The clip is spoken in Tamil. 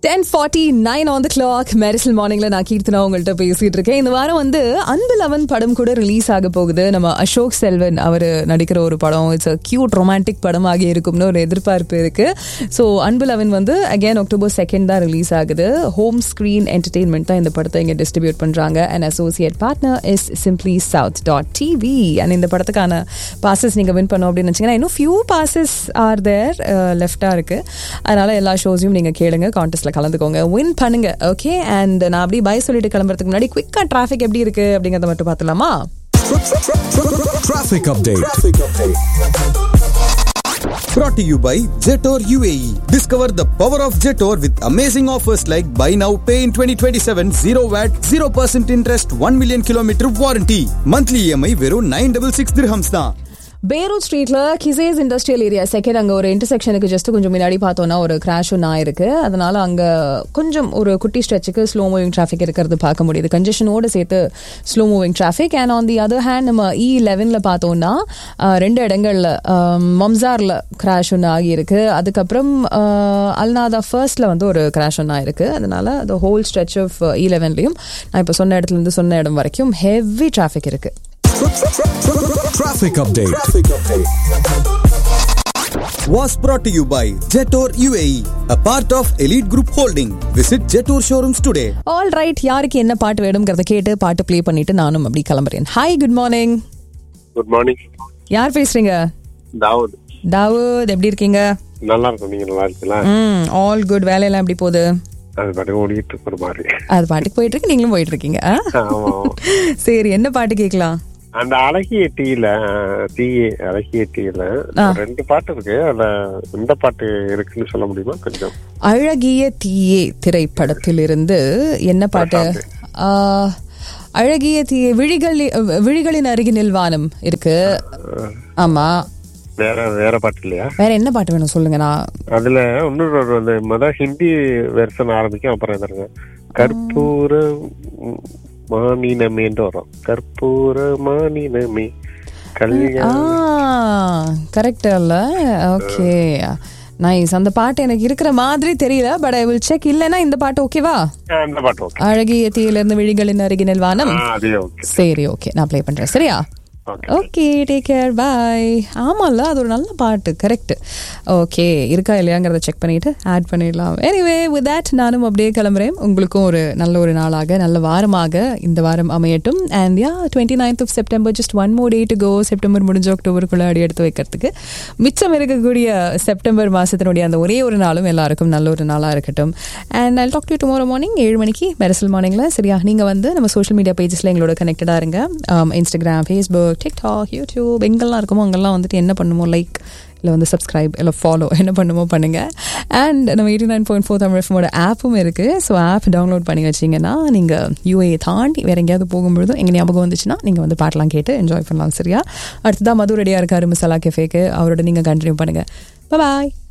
Ten forty nine on the clock Mersal மார்னிங்ல நான் கீர்த்தனா உங்கள்கிட்ட பேசிட்டு இருக்கேன் இந்த வாரம் வந்து அன்பு லவன் படம் கூட ரிலீஸ் ஆக போகுது நம்ம அசோக் செல்வன் அவர் நடிக்கிற ஒரு படம் இட்ஸ் அ கியூட் ரொமான்டிக் படமாக இருக்கும்னு ஒரு எதிர்பார்ப்பு இருக்கு ஸோ அன்பு லவன் வந்து அகேன் அக்டோபர் செகண்ட் தான் ரிலீஸ் ஆகுது ஹோம் ஸ்க்ரீன் என்டர்டெயின்மெண்ட் தான் இந்த படத்தை இங்கே டிஸ்ட்ரிபியூட் பண்றாங்க and associate partner is simply south dot TV and இந்த படத்துக்கான பாசஸ் நீங்க வின் பண்ணோம் அப்படின்னு வச்சீங்கன்னா இன்னும் ஃபியூ பாசஸ் ஆர் தேர் லெஃப்டா இருக்கு அதனால எல்லா ஷோஸையும் நீங்க கேளுங்க கான்டெஸ்ட்ல கலந்துக்கோங்க வின் பண்ணுங்க ஓகே அண்ட் நான் அப்படியே பை சொல்லிட்டு கிளம்புறதுக்கு முன்னாடி குவிக்கா டிராஃபிக் எப்படி இருக்கு அப்படிங்கறத மட்டும் பார்த்துலாமா Traffic update. Brought to you by Jetor UAE. Discover the power of Jetor with amazing offers like buy now, pay in 2027, 0 VAT, 0% interest, 1 million kilometer warranty. Monthly EMI வெறும் 966 dirhams தான். பேரூட் ஸ்ட்ரீட்ல கிசேஸ் இண்டஸ்ட்ரியல் ஏரியா செகண்ட் அங்க ஒரு இன்டர்செக்ஷனுக்கு ஜஸ்ட் கொஞ்சம் முன்னாடி பார்த்தோம்னா ஒரு கிராஷ் ஒன்று ஆயிருக்கு அதனால அங்க கொஞ்சம் ஒரு குட்டி ஸ்ட்ரெச்சுக்கு ஸ்லோ மூவிங் டிராஃபிக் இருக்கிறது பார்க்க முடியுது கன்ஜெஷனோட சேர்த்து slow moving traffic and on the other hand நம்ம இ லெவனில் பார்த்தோம்னா அஹ், ரெண்டு இடங்கள்ல மம்சார்ல கிராஷ் ஒன்று ஆகியிருக்கு அதுக்கப்புறம் அஹ், அல்நாதா ஃபர்ஸ்ட்ல வந்து ஒரு கிராஷ் ஒன்று ஆயிருக்கு அதனால the ஹோல் ஸ்ட்ரெச் ஆஃப் இ லெவன்லையும் நான் இப்போ சொன்ன இடத்துல இருந்து சொன்ன இடம் வரைக்கும் ஹெவி டிராஃபிக் இருக்கு Traffic update. Was brought to you by Jetor UAE, a part of Elite Group Holding. Visit Jetor showrooms today. All right யாருக்கு என்ன பாட்டு வேணுங்கிறத கேட்டு பாட்டு ப்ளே பண்ணிட்டு நானும் அப்படி கிளம்புறேன் hi good morning good morning யார் பேசுறீங்க தாவூத் தாவூத் எப்படி இருக்கீங்க நல்லா இருக்கும் நீங்க நல்லா இருக்கீங்களா ம் ஆல் குட் வேலையெல்லாம் எப்படி போகுது அது பாட்டுக்கு ஓடிட்டு இருக்கிற மாதிரி அது பாட்டுக்கு போயிட்டு இருக்கு நீங்களும் போயிட்டு இருக்கீங்க ஆ? ஆமா ஆமா. சரி என்ன பாட்டு கேட்கலாம் அந்த அழகிய டீல டீ அழகிய டீல ரெண்டு பாட்டு இருக்கு அதுல எந்த பாட்டு இருக்குன்னு சொல்ல முடியுமா கொஞ்சம் அழகிய தீயே திரைப்படத்திலிருந்து என்ன பாட்டு ஆ, அழகிய தீயே விழிகளி விழிகளின் அருகினில் வானம் இருக்கு ஆமா வேற வேற பாட்டு இல்லையா வேற என்ன பாட்டு வேணும் சொல்லுங்க நான் அதுல இன்னொரு ஒரு அந்த முத ஹிந்தி வெர்ஷன் ஆரம்பிக்கும் அப்புறம் எதிர்ங்க கற்பூர ம், மானினமேன்னு வரும் கற்பூர மானினமே ஆ கல்யாணம் கரெக்ட் இல்ல ஓகே நைஸ் அந்த பாட்டு எனக்கு இருக்கிற மாதிரி தெரியல பட் ஐ வில் செக் இல்லைன்னா இந்த பாட்டு ஓகேவா ஆ, அந்த பாட்டு ஓகே அழகிய தீயிலிருந்து விழிகளின் அருகினில் வானம் அதே ஓகே சரி ஓகே நான் ப்ளே பண்றேன் சரியா okay okay take care bye ஆமாம்ல அது ஒரு நல்ல பாட்டு கரெக்ட் ஓகே இருக்கா இல்லையாங்கிறத செக் பண்ணிட்டு ஆட் பண்ணிடலாம் எனிவே வித் தட் நானும் அப்படியே கிளம்புறேன் உங்களுக்கும் ஒரு நல்ல ஒரு நாளாக நல்ல வாரமாக இந்த வாரம் அமையட்டும் and yeah twenty ninth of September just one more day to go September முடிஞ்ச அக்டோபருக்குள்ள அடி எடுத்து வைக்கிறதுக்கு மிச்சம் இருக்கக்கூடிய செப்டம்பர் மாசத்தினுடைய அந்த ஒரே ஒரு நாளும் எல்லாருக்கும் நல்ல ஒரு நாளாக இருக்கட்டும் and I talk to tomorrow morning ஏழு மணிக்கு மெரசல் மார்னிங்கில் சரியா நீங்கள் வந்து நம்ம சோஷியல் மீடியா பேஜஸில் எங்களோட கனெக்டடாக இருங்க இன்ஸ்டாகிராம் ஃபேஸ்புக் டிக்டாக் யூடியூப் எங்கெல்லாம் இருக்குமோ அங்கெல்லாம் வந்துட்டு என்ன பண்ணுமோ லைக் இல்லை வந்து சப்ஸ்கிரைப் இல்லை ஃபாலோ என்ன பண்ணுமோ பண்ணுங்க அண்ட் நம்ம eighty nine point four Tamil எஃப்எமோட ஆப்பும் இருக்குது ஸோ ஆப் டவுன்லோட் பண்ணி வச்சிங்கன்னா நீங்கள் யூஏ தாண்டி வேற எங்கேயாவது போகும்பொழுதும் எங்கள் ஞாபகம் வந்துச்சுன்னா நீங்கள் வந்து பாட்டெலாம் கேட்டு என்ஜாய் பண்ணலாம் சரியா அடுத்ததான் மது ரெடியாக இருக்காரு மிசலா கெஃபேக்கு அவரோட நீங்கள் கண்டினியூ பண்ணுங்கள் பாய்